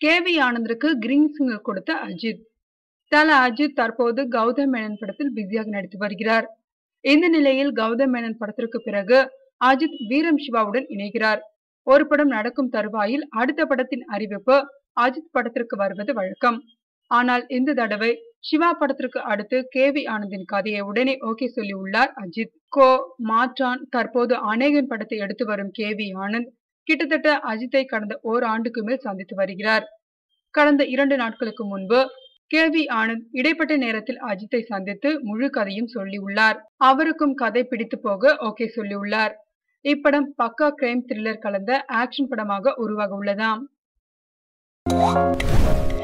K V ஆனந்திற்கு green signal கொடுத்த அஜித் தல அஜித் தற்போது கௌதம் மேனன் படத்தில் பிஸியாக நடித்து வருகிறார் இந்த நிலையில் கௌதம் மேனன் படத்திற்கு பிறகு அஜித் வீரம் சிவாவுடன் இணைகிறார் ஒரு படம் நடக்கும் தருவாயில் அடுத்த படத்தின் அறிவிப்பு அஜித் படத்திற்கு வருவது வழக்கம் ஆனால் இந்த தடவை சிவா படத்திற்கு அடுத்து கே வி ஆனந்தின் கதையை உடனே ஓகே சொல்லி உள்ளார் அஜித் கோ மாற்றான் தற்போது அநேகன் படத்தை எடுத்து வரும் கே வி ஆனந்த் கிட்டத்தட்ட அஜித்தை கடந்த ஓராண்டுக்கு மேல் சந்தித்து வருகிறார் கடந்த இரண்டு நாட்களுக்கு முன்பு கே வி ஆனந்த் இடைப்பட்ட நேரத்தில் அஜித்தை சந்தித்து முழு கதையும் சொல்லியுள்ளார் அவருக்கும் கதை பிடித்து போக ஓகே சொல்லியுள்ளார் இப்படம் பக்கா கிரைம் த்ரில்லர் கலந்த ஆக்ஷன் படமாக உருவாக உள்ளதாம்